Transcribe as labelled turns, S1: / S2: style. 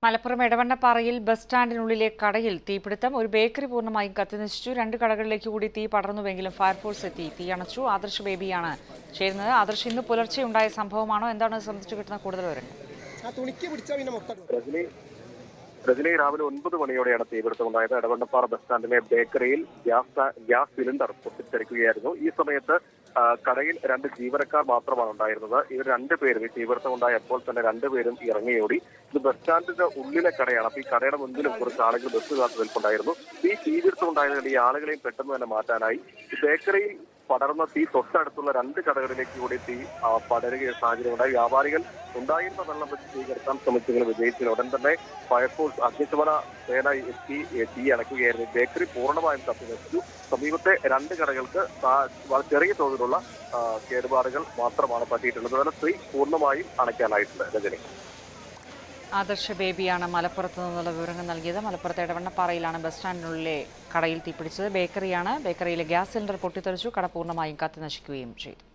S1: Malappuram എടവണ്ണപ്പാറയിൽ bus സ്റ്റാൻഡിനുള്ളിലെ കടയിൽ തീപിടുത്തം ഒരു ബേക്കറി പൂർണ്ണമായും കത്തിനശിച്ചു രണ്ട് കടകളിലേക്ക് കൂടി തീ പടർന്നുവെങ്കിലും ഫയർഫോഴ്സ് എത്തി തീ അണച്ചു ആദർശ് ബേബിയാണ് ചേരുന്നത് ആദർശ് ഇന്ന് പുലർച്ചെ ഉണ്ടായ സംഭവമാണോ എന്താണ് ഇത് സംബന്ധിച്ച് കിട്ടുന്ന കൂടുതൽ വിവരങ്ങൾ
S2: ആ തുണിക്ക് പിടിച്ചാൽ പിന്നെ മൊത്തം ഇടും.
S3: രജനി രജനി രാവിലെ ഒൻപത് മണിയോടെയാണ് തീപിടുത്തം ഉണ്ടായത് എടവണ്ണപ്പാറ ബസ് സ്റ്റാൻഡിലെ ബേക്കറിയിൽ ഗ്യാസ് ടാ- ഗ്യാസ് സിലിണ്ടർ പൊട്ടിത്തെറിക്കുകയായിരുന്നു ഈ സമയത്ത് ആ, കടയിൽ രണ്ട് ജീവനക്കാർ മാത്രമാണ് ഉണ്ടായിരുന്നത് ഇവർ രണ്ടുപേരും ഈ തീപിടുത്തം ഉണ്ടായപ്പോൾ തന്നെ രണ്ടുപേരും ഇറങ്ങിയോടി ഇത് ബസ് സ്റ്റാൻഡിന്റെ ഉള്ളിലെ കടയാണ് അപ്പൊ ഈ കടയുടെ മുൻപിലും കുറച്ച് ആളുകൾ ബസ് കാത്തു നിൽപ്പുണ്ടായിരുന്നു ഈ തീപിടുത്തം ഉണ്ടായതുകൊണ്ട് ഈ ആളുകളെയും പെട്ടെന്ന് തന്നെ മാറ്റാനായി ഈ ബേക്കറിയിൽ പടർന്ന തീ തൊട്ടടുത്തുള്ള രണ്ട് കടകളിലേക്ക് കൂടി തീ ആ, പടരുകയും സാഹചര്യം ഉണ്ടായി വ്യാപാരികൾ ഉണ്ടായിരുന്ന വെള്ളം വെച്ച് തീ കെടുത്താൻ ശ്രമിച്ചെങ്കിലും വിജയിച്ചില്ല ഉടൻ തന്നെ ഫയർഫോഴ്സ് അഗ്നിശമന സേന എത്തി ഏ, തീ അണയ്ക്കുകയായിരുന്നു ബേക്കറി പൂർണ്ണമായും കത്തി നശിച്ചു സമീപത്തെ രണ്ട് കടകൾക്ക് സാ- വളരെ ചെറിയ തോതിലുള്ള ആ, കേടുപാടുകൾ മാത്രമാണ് പറ്റിയിട്ടുള്ളത് അതുപോലെ തീ പൂർണ്ണമായും അണയ്ക്കാനായിട്ടുണ്ട് രജനി
S1: ആദർശ ബേബിയാണ് മലപ്പുറത്ത് നിന്നുള്ള വിവരങ്ങൾ നൽകിയത് മലപ്പുറത്ത് എടവണ്ണപ്പാറയിലാണ് ബസ് സ്റ്റാൻഡിനുള്ളിലെ കടയിൽ തീപിടിച്ചത് ബേക്കറിയാണ് ബേക്കറിയിലെ ഗ്യാസ് സിലിണ്ടർ പൊട്ടിത്തെറിച്ചു കട പൂർണ്ണമായും കത്തി നശിക്കുകയും ചെയ്തു